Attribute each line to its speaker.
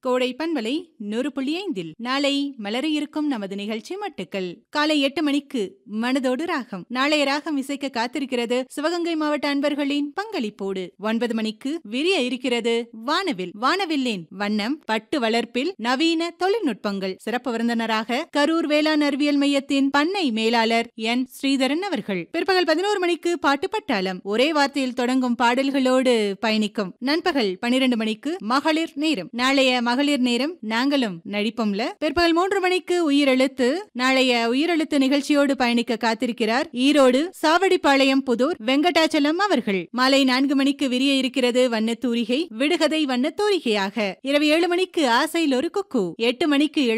Speaker 1: கோடை பண்பலை நூறு புள்ளி ஐந்தில் நாளை மலர இருக்கும் நமது நிகழ்ச்சி மட்டுக்கள் காலை எட்டு மணிக்கு மனதோடு ராகம் நாளைய ராகம் இசைக்க காத்திருக்கிறது சிவகங்கை மாவட்ட அன்பர்களின் பங்களிப்போடு ஒன்பது மணிக்கு விரிய இருக்கிறது வானவில் வானவில்லின் வண்ணம் பட்டு வளர்ப்பில் நவீன தொழில்நுட்பங்கள் சிறப்பு விருந்தினராக கரூர் வேளாண் அறிவியல் மையத்தின் பண்ணை மேலாளர் என் ஸ்ரீதரன் அவர்கள் பிற்பகல் பதினோரு மணிக்கு பாட்டு பட்டாளம் ஒரே வார்த்தையில் தொடங்கும் பாடல்களோடு பயணிக்கும் நண்பகல் பனிரெண்டு மணிக்கு மகளிர் நேரம் நாளைய மகளிர் நேரம் நாங்களும் நடிப்போம்ல பிற்பகல் மூன்று மணிக்கு உயிரெழுத்து நாளைய உயிரெழுத்து நிகழ்ச்சியோடு பயணிக்க காத்திருக்கிறார் ஈரோடு சாவடிப்பாளையம் புதூர் வெங்கடாச்சலம் அவர்கள் மாலை நான்கு மணிக்கு விரிய இருக்கிறது வண்ணத்தூரிகை விடுகதை வண்ணத்தூரிகையாக இரவு ஏழு மணிக்கு ஆசையில் ஒரு குக்கு எட்டு மணிக்கு